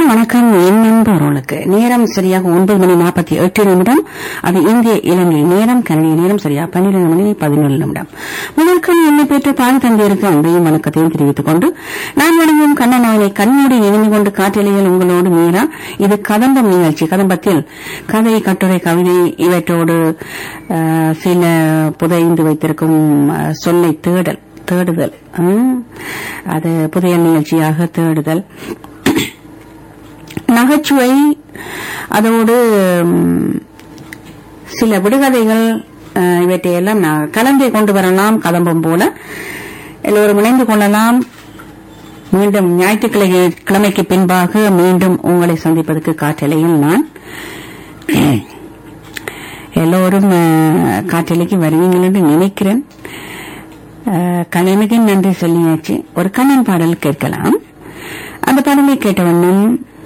வணக்கம் என் நண்பர்களுக்கு நேரம் சரியாக ஒன்பது மணி நாற்பத்தி எட்டு நிமிடம் அது இந்திய இலங்கை நேரம் கனடிய நேரம் சரியாக பன்னிரண்டு மணி பதினேழு நிமிடம் முதற்கும் என்னை பெற்ற தாய் தந்தையருக்கு அன்பையும் வணக்கத்தையும் தெரிவித்துக் கொண்டு நான் வணங்கும் கண்ணனாவை கண்ணோடி நினைவு கொண்டு காற்றலையில் உங்களோடு மீரா இது கதம்பம் நிகழ்ச்சி கதம்பத்தில் கதை கட்டுரை கவிதை இவற்றோடு அஹ், சில புதைந்து வைத்திருக்கும் அஹ், சொல்லை தேடல் தேடுதல் ம், அது புதையல் நிகழ்ச்சியாக தேடுதல் நகைச்சுவை அதோடு ம், சில விடுகதைகள் அஹ், இவற்றையெல்லாம் நான் கலந்தே கொண்டு வரலாம் கதம்பம் போல எல்லோரும் இணைந்து கொள்ளலாம் மீண்டும் ஞாயிற்றுக்கிழமை கிழமைக்கு பின்பாக மீண்டும் உங்களை சந்திப்பதற்கு காற்றலையில் நான் எல்லோரும் அஹ், காற்றலைக்கு வருவீங்கள் என்று நினைக்கிறேன் அஹ், கண்ணனுக்கு நன்றி சொல்லியாச்சு ஒரு கண்ணன் பாடல் கேட்கலாம் அந்த பாடலை கேட்ட வண்ணம்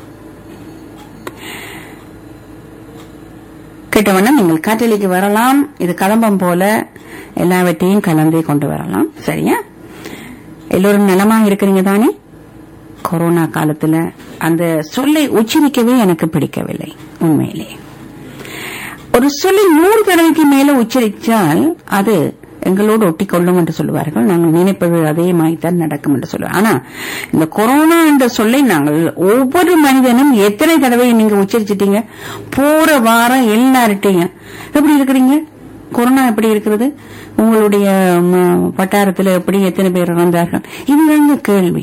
கேட்ட வண்ணம் நீங்கள் காற்றலைக்கு வரலாம் இது கலம்பம் போல எல்லாவற்றையும் கலந்தே கொண்டு வரலாம் சரியா எல்லோரும் நலமாக இருக்கிறீங்க தானே கொரோனா காலத்துல அந்த சொல்லை உச்சரிக்கவே எனக்கு பிடிக்கவில்லை உண்மையிலே ஒரு சொல்லி நூறு தடவைக்கு மேல உச்சரித்தால் அது எங்களோடு ஒட்டிக்கொள்ளும் என்று சொல்லுவார்கள் நாங்கள் நினைப்பது அதே மாதிரிதான் நடக்கும் என்று சொல்லுவோம் ஆனா இந்த கொரோனா என்ற சொல்லை நாங்கள் ஒவ்வொரு மனிதனும் எத்தனை தடவை நீங்க உச்சரிச்சிட்டீங்க போற வாரம் எல்லார்ட்டையும் எப்படி இருக்கிறீங்க கொரோனா எப்படி இருக்கிறது உங்களுடைய ம், வட்டாரத்துல எப்படி எத்தனை பேர் இறந்தார்கள் இதுதாங்க கேள்வி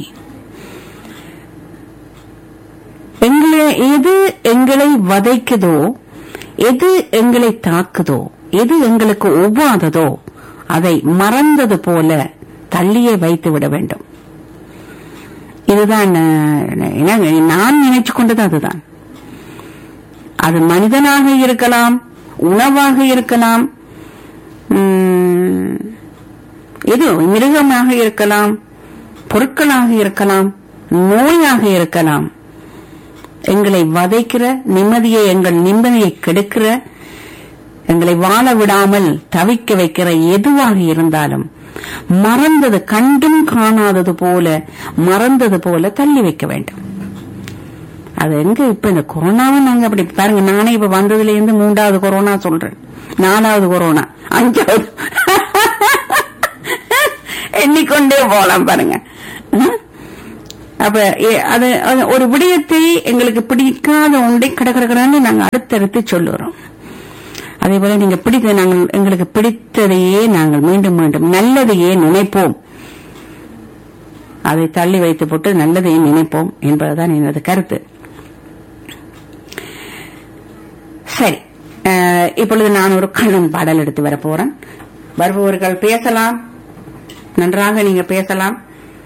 எங்களை எது எங்களை வதைக்குதோ எது எங்களை தாக்குதோ எது எங்களுக்கு ஒவ்வாததோ அதை மறந்தது போல தள்ளியே வைத்து விட வேண்டும் இதுதான் அஹ், என்ன, நான் நினைச்சு கொண்டது அதுதான் அது மனிதனாக இருக்கலாம் உணவாக இருக்கலாம் உம், எது மிருகமாக இருக்கலாம் பொருட்களாக இருக்கலாம் நோயாக இருக்கலாம் எங்களை வதைக்கிற நிம்மதியை எங்கள் நிம்மதியை கெடுக்கிற எங்களை வாழ விடாமல் தவிக்க வைக்கிற எதுவாக இருந்தாலும் மறந்தது கண்டும் காணாதது போல மறந்தது போல தள்ளி வைக்க வேண்டும் அது எங்க இப்ப இந்த கொரோனாவை நாங்க அப்படி பாருங்க நானே இப்ப வந்ததுல இருந்து மூன்றாவது கொரோனா சொல்றேன் நாலாவது கொரோனா அஞ்சாவது எண்ணிக்கொண்டே போலாம் பாருங்க ம்? அப்ப எ- அது அது ஒரு விடயத்தை எங்களுக்கு பிடிக்காத ஒன்றை கடற்கடன்னு நாங்க அடுத்தடுத்து சொல்லுறோம் அதே போல நீங்க பிடித்த நாங்கள் எங்களுக்கு பிடித்ததையே நாங்கள் மீண்டும் மீண்டும் நல்லதையே நினைப்போம் அதை தள்ளி வைத்து போட்டு நல்லதையே நினைப்போம் என்பதுதான் எனது கருத்து சரி அஹ், இப்பொழுது நான் ஒரு கண்ணன் பாடல் எடுத்து வர போறேன் வருபவர்கள் பேசலாம் நன்றாக நீங்க பேசலாம்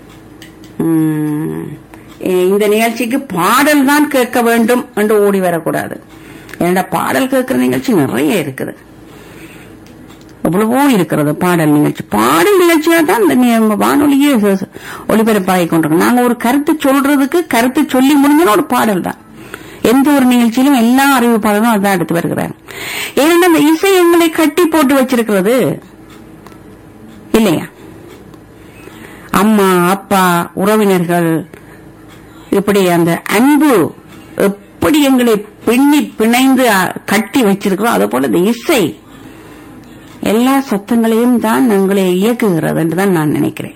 உம், இந்த நிகழ்ச்சிக்கு பாடல் தான் கேட்க வேண்டும் என்று ஓடி வரக்கூடாது ஏன்னா பாடல் கேட்கிற நிகழ்ச்சி நிறைய இருக்குது எவ்வளவோ இருக்கிறது பாடல் நிகழ்ச்சி பாடல் நிகழ்ச்சியா தான் இந்த நி- வானொலியே ச- ச- ஒளிபரப்பாகி கொண்டிருக்கோம் நாங்க ஒரு கருத்து சொல்றதுக்கு கருத்து சொல்லி முடிஞ்சோன்னு ஒரு பாடல் தான் எந்த ஒரு நிகழ்ச்சியிலும் எல்லா அறிவிப்பாளரும் அதான் எடுத்து வருகிறார் ஏன்னா இந்த இசை எங்களை கட்டி போட்டு வச்சிருக்கிறது இல்லையா அம்மா அப்பா உறவினர்கள் இப்படி அந்த அன்பு எப்படி எங்களை பின்னி பிணைந்து அ, கட்டி வச்சிருக்கிறோம் அதே போல இந்த இசை எல்லா சத்தங்களையும் தான் எங்களை இயக்குகிறது என்று தான் நான் நினைக்கிறேன்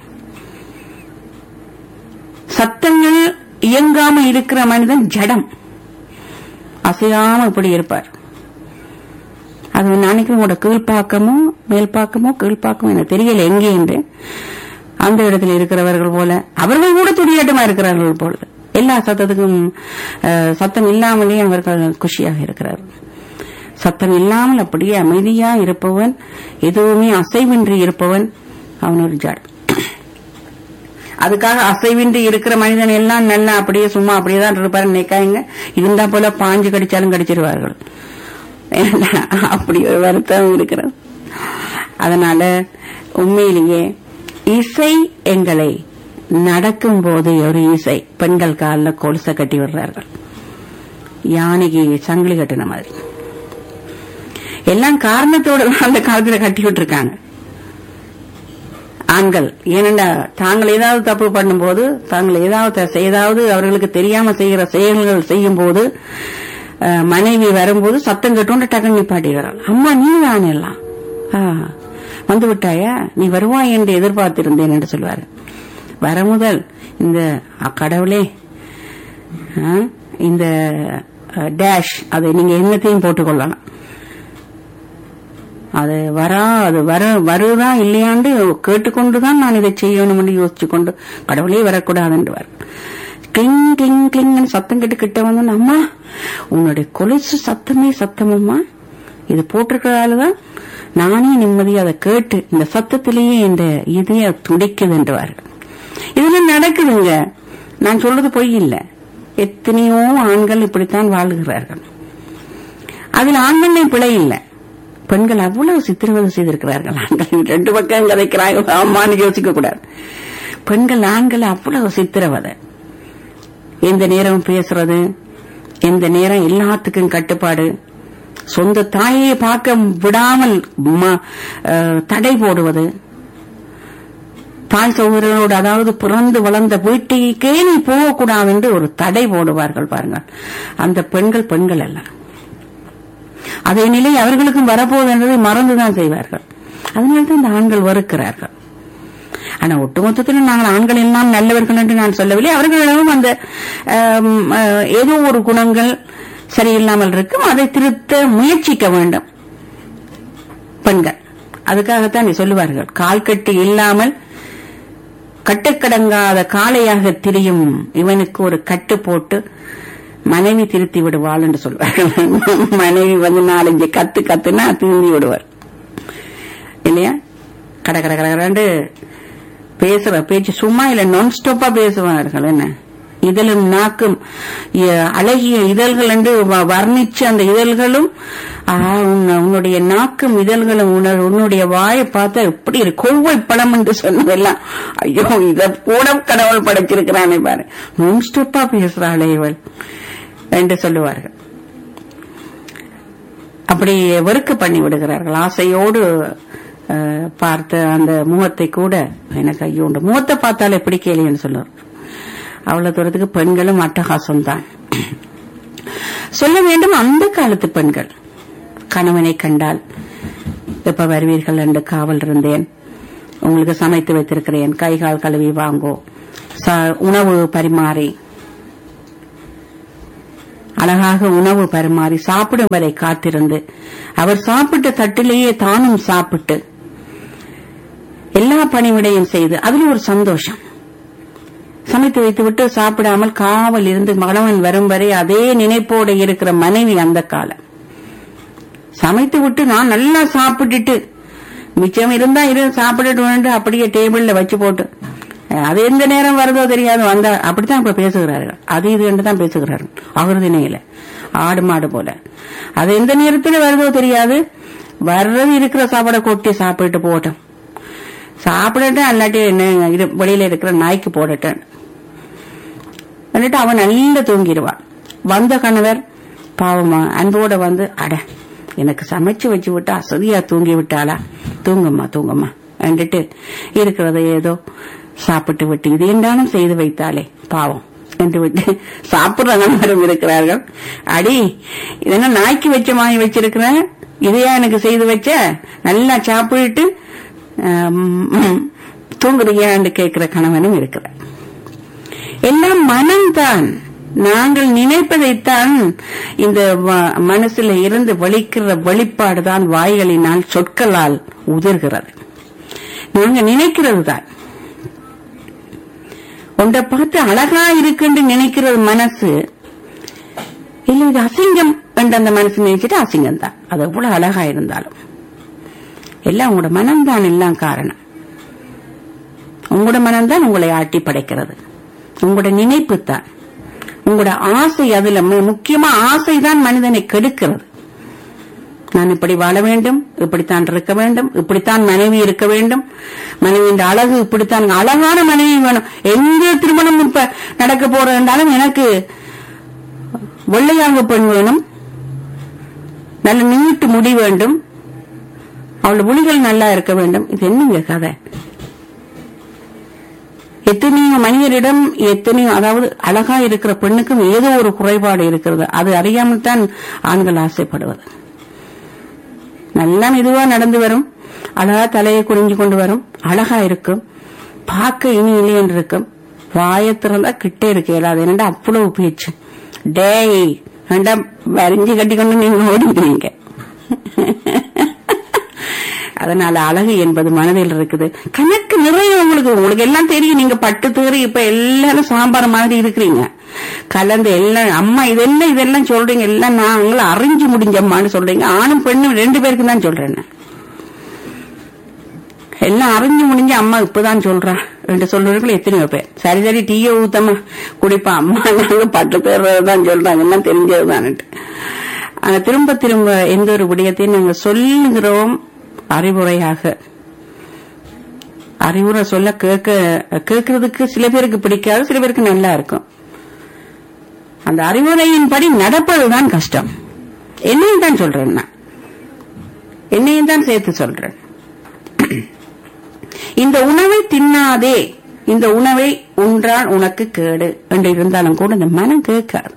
சத்தங்கள் இயங்காம இருக்கிற மனிதன் ஜடம் அசையாம இப்படி இருப்பார் அது நான் நினைக்கிறேன் உங்களோட கீழ்ப்பாக்கமோ மேல்பாக்கமோ கீழ்ப்பாக்கமோ எனக்கு தெரியல எங்கே என்று அந்த இடத்தில் இருக்கிறவர்கள் போல அவர்கள் கூட துடியாட்டமா இருக்கிறார்கள் போல எல்லா சத்தத்துக்கும் அஹ், சத்தம் இல்லாமலே அவர்கள் குஷியாக இருக்கிறார்கள் சத்தம் இல்லாமல் அப்படியே அமைதியா இருப்பவன் எதுவுமே அசைவின்றி இருப்பவன் அவன் ஒரு ஜாட் அதுக்காக அசைவின்றி இருக்கிற மனிதன் எல்லாம் நல்லா அப்படியே சும்மா அப்படியே தான் இருப்பாரு நினைக்காங்க இருந்தா போல பாஞ்சு கடிச்சாலும் கடிச்சிருவார்கள் அப்படி ஒரு வருத்தம் இருக்கிறது அதனால உண்மையிலேயே இசை எங்களை நடக்கும் போது ஒரு இசை பெண்கள் காலில் கொலுசை கட்டி விடுறார்கள் யானைக்கு சங்கிலி கட்டின மாதிரி எல்லாம் காரணத்தோட தான் அந்த காலத்துல கட்டி விட்டுருக்காங்க ஆண்கள் ஏனென்றா தாங்கள் ஏதாவது தப்பு பண்ணும்போது தாங்கள் ஏதாவது த- ஏதாவது அவர்களுக்கு தெரியாம செய்கிற செயல்கள் செய்யும் போது அஹ், மனைவி வரும்போது சத்தம் கேட்டோண்டு டக்குன்னு நிப்பாட்டிக்கிறாள் அம்மா நீ தான் எல்லாம் ஆ, வந்து விட்டாயா நீ வருவாய் என்று எதிர்பார்த்திருந்தேன் என்று சொல்வாரு வர முதல் இந்த அ, கடவுளே ஆ, இந்த டேஷ் அதை நீங்க என்னத்தையும் போட்டுக்கொள்ளலாம் அது வரா அது வர வருதா இல்லையாண்டு கேட்டுக்கொண்டுதான் நான் இதை செய்யணும்னு யோசிச்சு கொண்டு கடவுளே வரக்கூடாதுன்றவர் கிளிங் கிளிங் கிளிங்னு சத்தம் கேட்டு கிட்ட வந்து அம்மா உன்னுடைய கொலுசு சத்தமே சத்தமம்மா இது போட்டிருக்கிறதாலதான் நானே நிம்மதியா அதை கேட்டு இந்த சத்தத்திலேயே இந்த இதய துடிக்குதுன்றவார் இதெல்லாம் நடக்குதுங்க நான் சொல்றது பொய் இல்ல எத்தனையோ ஆண்கள் இப்படித்தான் வாழ்கிறார்கள் அதில் ஆண்கள் பிழை இல்லை பெண்கள் அவ்வளவு சித்திரவதை செய்திருக்கிறார்கள் ஆண்கள் ரெண்டு பக்கம் கதைக்கிறாங்க அம்மான்னு யோசிக்க கூடாது பெண்கள் ஆண்கள் அவ்வளவு சித்திரவதை எந்த நேரம் பேசுறது எந்த நேரம் எல்லாத்துக்கும் கட்டுப்பாடு சொந்த தாயை பார்க்க விடாமல் ம- அஹ், தடை போடுவது தாய் சகோதரர்களோடு அதாவது பிறந்து வளர்ந்த வீட்டுக்கே நீ போகக்கூடாது என்று ஒரு தடை போடுவார்கள் பாருங்கள் அந்த பெண்கள் பெண்கள் அல்ல அதே நிலை அவர்களுக்கும் வரப்போகுது என்பதை மறந்துதான் செய்வார்கள் அதனால்தான் இந்த ஆண்கள் வெறுக்கிறார்கள் ஆனா ஒட்டுமொத்தத்தில் நாங்கள் ஆண்கள் எல்லாம் நல்லவர்கள் என்று நான் சொல்லவில்லை அவர்களிடமும் அந்த ஆம், அஹ், ஏதோ ஒரு குணங்கள் சரியில்லாமல் இருக்கும் அதை திருத்த முயற்சிக்க வேண்டும் பெண்கள் அதுக்காகத்தான் நீ சொல்லுவார்கள் கால் கட்டு இல்லாமல் கட்டுக்கடங்காத காளையாக திரியும் இவனுக்கு ஒரு கட்டு போட்டு மனைவி திருத்தி விடுவாள் என்று சொல்வார்கள் மனைவி வந்து நாலஞ்சு கத்து கத்துனா திருந்தி விடுவார் இல்லையா கட கட கட கடண்டு பேசுற பேச்சு சும்மா இல்ல நான் ஸ்டாப்பா பேசுவார்கள் என்ன இதழும் நாக்கும் இ- அழகிய இதழ்கள் என்று வ- வர்ணிச்சு அந்த இதழ்களும் ஆ, உன்ன- உன்னுடைய நாக்கும் இதழ்களும் உன்ன- உன்னுடைய வாயை பார்த்தா எப்படி இருக்கு கொள்வை பழம் என்று சொன்னதெல்லாம் ஐயோ இத கூட கடவுள் படைச்சிருக்கிறானே பாரு நான் ஸ்டாப்பா பேசுறாளே இவள் என்று சொல்லுவார்கள் அப்படி வெறுக்க பண்ணி விடுகிறார்கள் ஆசையோடு அஹ், பார்த்த அந்த முகத்தை கூட எனக்கு ஐயோ இந்த முகத்தை பார்த்தாலே பிடிக்கலையேன்னு சொல்லுவார் அவ்வளவு தூரத்துக்கு பெண்களும் அட்டகாசம் தான் சொல்ல வேண்டும் அந்த காலத்து பெண்கள் கணவனை கண்டால் எப்ப வருவீர்கள் என்று காவல் இருந்தேன் உங்களுக்கு சமைத்து வைத்திருக்கிறேன் கை கால் கழுவி வாங்கோ ச- உணவு பரிமாறி அழகாக உணவு பரிமாறி சாப்பிடும் வரை காத்திருந்து அவர் சாப்பிட்ட தட்டிலேயே தானும் சாப்பிட்டு எல்லா பணிவிடையும் செய்து அதில் ஒரு சந்தோஷம் சமைத்து வைத்துவிட்டு சாப்பிடாமல் காவல் இருந்து மகனவன் வரும் வரை அதே நினைப்போடு இருக்கிற மனைவி அந்த காலம் சமைத்து விட்டு நான் நல்லா சாப்பிட்டுட்டு மிச்சம் இருந்தா இரு சாப்பிட்டுட்டு அப்படியே டேபிள்ல வச்சு போட்டு அஹ், அது எந்த நேரம் வருதோ தெரியாது வந்தா அப்படித்தான் இப்ப பேசுகிறார்கள் அது இது என்று தான் பேசுகிறார்கள் அவரது நிலையில ஆடு மாடு போல அது எந்த நேரத்துல வருதோ தெரியாது வர்றது இருக்கிற சாப்பாடை கொட்டி சாப்பிட்டு போட்டோம் சாப்பிடட்டும் அல்லாட்டி என்ன இது வெளியில இருக்கிற நாய்க்கு போடட்டும் வந்துட்டு அவன் நல்லா தூங்கிடுவான் வந்த கணவர் பாவமா அன்போட வந்து அட எனக்கு சமைச்சு வச்சு விட்டு அசதியா தூங்கி விட்டாளா தூங்கம்மா தூங்கம்மா வந்துட்டு இருக்கிறத ஏதோ சாப்பிட்டு விட்டு இது என்றாலும் செய்து வைத்தாளே பாவம் என்று விட்டு சாப்பிடுற நண்பரும் இருக்கிறார்கள் அடி இதெல்லாம் நாய்க்கு வச்ச மாதிரி வச்சிருக்கிறேன் இதையா எனக்கு செய்து வச்ச நல்லா சாப்பிட்டு ஆம், தூங்குறியான்னு கேட்கிற கணவனும் இருக்கிறார் எல்லாம் மனம்தான் நாங்கள் நினைப்பதைத்தான் இந்த வ- மனசுல இருந்து வெளிக்கிற வெளிப்பாடுதான் வாய்களினால் சொற்களால் உதிர்கிறது நாங்க நினைக்கிறது தான் ஒன்றை பார்த்து அழகா இருக்குன்னு நினைக்கிறது மனசு இல்ல இது அசிங்கம் என்று அந்த மனசு நினைச்சிட்டு அசிங்கம் தான் அது எவ்வளவு அழகா இருந்தாலும் எல்லாம் உங்களோட மனம்தான் எல்லாம் காரணம் உங்களோட மனம்தான் உங்களை ஆட்டி படைக்கிறது உங்களோட நினைப்பு தான் உங்களோட ஆசை அதுல மு- முக்கியமா ஆசை தான் மனிதனை கெடுக்கிறது நான் இப்படி வாழ வேண்டும் இப்படித்தான் இருக்க வேண்டும் இப்படித்தான் மனைவி இருக்க வேண்டும் மனைவியின் அழகு இப்படித்தான் அழகான மனைவி வேணும் எந்த திருமணம் இப்ப நடக்க போறதுனாலும் எனக்கு வெள்ளையாக பெண் வேணும் நல்ல நீட்டு முடி வேண்டும் அவளோட மொழிகள் நல்லா இருக்க வேண்டும் இது என்னங்க கதை எத்தனையோ மனிதரிடம் எத்தனையோ அதாவது அழகா இருக்கிற பெண்ணுக்கும் ஏதோ ஒரு குறைபாடு இருக்கிறது அது அறியாமல் தான் ஆண்கள் ஆசைப்படுவது நல்லா மெதுவா நடந்து வரும் அழகா தலையை குனிஞ்சு கொண்டு வரும் அழகா இருக்கும் பார்க்க இனி இனி என்று இருக்கும் வாயை திறந்தா கிட்டே இருக்க இயலாது என்னடா அவ்வளவு பேச்சு டேய் வேண்டா வரைஞ்சு கட்டி கொண்டு நீங்க ஓடிக்கிறீங்க அதனால அழகு என்பது மனதில் இருக்குது கணக்கு நிறைய உங்களுக்கு உங்களுக்கு எல்லாம் தெரியும் நீங்க பட்டு தேறி இப்ப எல்லாரும் சாம்பார் மாதிரி இருக்கிறீங்க கலந்து எல்லாம் அம்மா இதெல்லாம் இதெல்லாம் சொல்றீங்க எல்லாம் நாங்களும் அறிஞ்சு முடிஞ்சம்மான்னு சொல்றீங்க ஆணும் பெண்ணும் ரெண்டு பேருக்கு தான் சொல்றேன் நான். எல்லாம் அறிஞ்சு முடிஞ்சு அம்மா இப்பதான் சொல்றா ரெண்டு சொல்றவர்கள் எத்தனையோ பேர் சரி சரி டீயை ஊத்தம்மா குடிப்பா அம்மா நாங்க பட்டு பேர்தான் சொல்றாங்க எல்லாம் தெரிஞ்சதுதான்ட்டு ஆனா திரும்ப திரும்ப எந்த ஒரு விடயத்தையும் நாங்க சொல்லுகிறோம் அறிவுரையாக அறிவுரை சொல்ல கேட்க கேட்கறதுக்கு சில பேருக்கு பிடிக்காது சில பேருக்கு நல்லா இருக்கும் அந்த அறிவுரையின்படி நடப்பதுதான் கஷ்டம் என்னையும் தான் சொல்றேன் நான் என்னையும் தான் சேர்த்து சொல்றேன் இந்த உணவை தின்னாதே இந்த உணவை உன்றால் உனக்கு கேடு என்று இருந்தாலும் கூட இந்த மனம் கேட்காது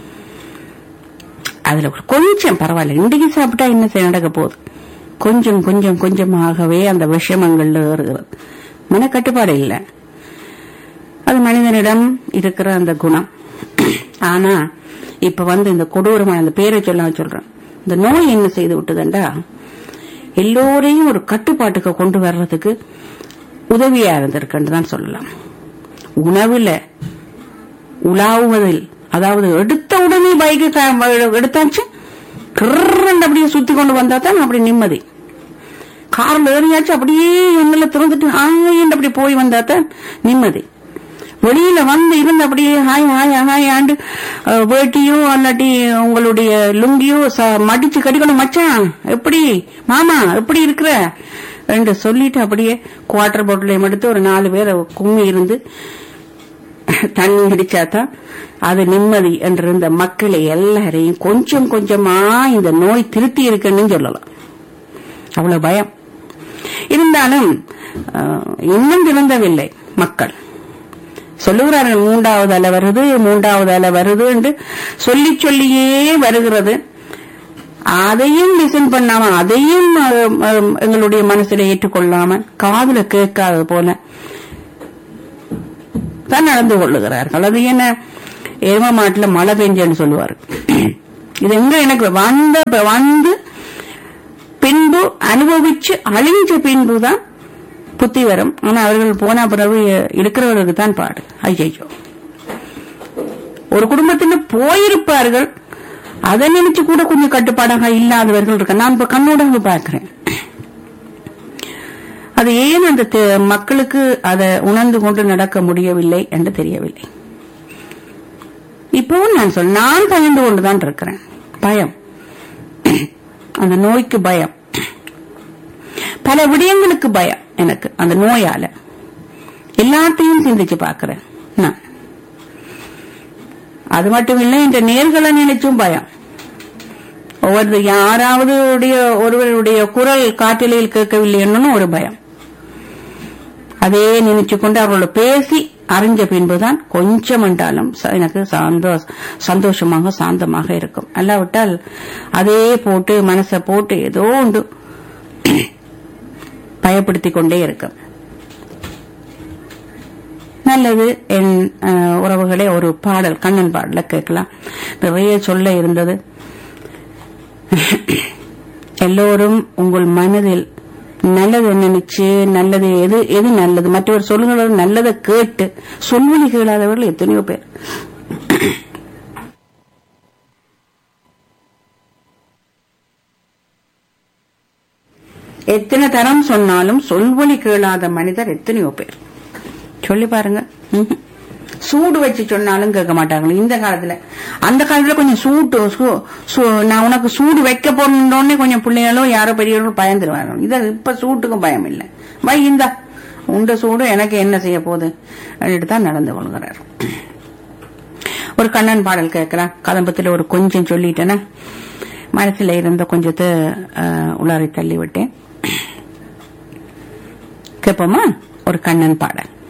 அதுல ஒரு கொஞ்சம் பரவாயில்ல இன்றைக்கு சாப்பிட்டா என்ன செய்ய நடக்க போகுது கொஞ்சம் கொஞ்சம் கொஞ்சமாகவே அந்த விஷமங்கள்ல ஏறுகிறது மனக்கட்டுப்பாடு இல்லை அது மனிதனிடம் இருக்கிற அந்த குணம் ஆனா இப்ப வந்து இந்த கொடூரமான அந்த பேரை சொல்ல சொல்றேன் இந்த நோய் என்ன செய்து விட்டதுண்டா எல்லோரையும் ஒரு கட்டுப்பாட்டுக்கு கொண்டு வர்றதுக்கு உதவியா இருந்திருக்குன்னு தான் சொல்லலாம் உணவுல உலாவுவதில் அதாவது எடுத்த உடனே பைக்கு எடுத்தாச்சு கிரண்டு அப்படியே சுத்தி கொண்டு வந்தா தான் அப்படி நிம்மதி கார்ல ஏறியாச்சு அப்படியே எங்களை திறந்துட்டு ஆயின்னு அப்படி போய் வந்தா தான் நிம்மதி வெளியில வந்து இருந்து அப்படியே ஹாய் ஹாய் ஹாய் ஆண்டு அஹ், வேட்டியோ அல்லாட்டி உங்களுடைய லுங்கியோ ச- மடிச்சு கட்டிக்கணும் மச்சான் எப்படி மாமா எப்படி இருக்கிற ரெண்டு சொல்லிட்டு அப்படியே குவார்டர் பாட்டிலையும் எடுத்து ஒரு நாலு பேரை கும்மி இருந்து தண்ணி அடிச்சாதான் அது நிம்மதி என்றிருந்த மக்களை எல்லாரையும் கொஞ்சம் கொஞ்சமா இந்த நோய் திருத்தி இருக்குன்னு சொல்லலாம் அவ்வளவு பயம் இருந்தாலும் அஹ், இன்னும் திறந்தவில்லை மக்கள் சொல்லுகிறார்கள் மூன்றாவது அலை வருது மூன்றாவது அலை வருது என்று சொல்லி சொல்லியே வருகிறது அதையும் லிசன் பண்ணாம அதையும் அஹ், அஹ், எங்களுடைய மனசுல ஏற்றுக்கொள்ளாம காதுல கேட்காத போல தான் நடந்து கொள்ளுகிறார்கள் அது என்ன எரும மாட்டுல மழை பெஞ்சன்னு சொல்லுவாரு இது எங்க எனக்கு வந்த வந்து பின்பு அனுபவிச்சு அழிஞ்ச பின்புதான் புத்தி வரும் ஆனா அவர்கள் போன பிறகு இருக்கிறவர்களுக்கு தான் பாடு ஐயோ ஒரு குடும்பத்துல போயிருப்பார்கள் அதை நினைச்சு கூட கொஞ்சம் கட்டுப்பாடாக இல்லாதவர்கள் இருக்க நான் இப்ப கண்ணோட பார்க்கிறேன் அது ஏன் அந்த தெ- மக்களுக்கு அதை உணர்ந்து கொண்டு நடக்க முடியவில்லை என்று தெரியவில்லை இப்பவும் நான் சொல் நான் பயந்து கொண்டுதான் இருக்கிறேன் பயம் அந்த நோய்க்கு பயம் பல விடயங்களுக்கு பயம் எனக்கு அந்த நோயால எல்லாத்தையும் சிந்திச்சு பார்க்கிறேன் நான் அது மட்டும் இல்லை இந்த நேர்களை நினைச்சும் பயம் ஒவ்வொரு யாராவது உடைய ஒருவருடைய குரல் காட்டிலையில் கேட்கவில்லைன்னு ஒரு பயம் அதே நினைச்சு கொண்டு அவர்களோட பேசி அறிஞ்ச பின்புதான் கொஞ்சம் என்றாலும் ச- எனக்கு சந்தோஷ சந்தோஷமாக சாந்தமாக இருக்கும் அல்லாவிட்டால் அதே போட்டு மனசை போட்டு ஏதோ உண்டு பயப்படுத்திக் கொண்டே இருக்கும் நல்லது என் அஹ், உறவுகளே ஒரு பாடல் கண்ணன் பாடல கேட்கலாம் நிறைய சொல்ல இருந்தது எல்லோரும் உங்கள் மனதில் நல்லது நினைச்சு நல்லது எது எது நல்லது மற்றவர் சொல்லுங்களது நல்லதை கேட்டு சொல்வழி கேளாதவர்கள் எத்தனையோ பேர் எத்தனை தரம் சொன்னாலும் சொல்வழி கேளாத மனிதர் எத்தனையோ பேர் சொல்லி பாருங்க ம்ஹும். சூடு வச்சு சொன்னாலும் கேட்க மாட்டாங்க இந்த காலத்துல அந்த காலத்துல கொஞ்சம் சூட்டு சூ- சூ- நான் உனக்கு சூடு வைக்க போறோன்னே கொஞ்சம் பிள்ளைகளோ யாரோ பெரியவர்களோ பயந்துருவாங்க இத இப்ப சூட்டுக்கும் பயம் இல்லை வை இந்தா உண்ட சூடு எனக்கு என்ன செய்ய போகுது அப்படின்ட்டு தான் நடந்து கொள்கிறார் ஒரு கண்ணன் பாடல் கேட்கிறான் கதம்பத்துல ஒரு கொஞ்சம் சொல்லிட்டேன்னா மனசுல இருந்த கொஞ்சத்தை அஹ், உளறி தள்ளி விட்டேன் கேட்போமா ஒரு கண்ணன் பாடல்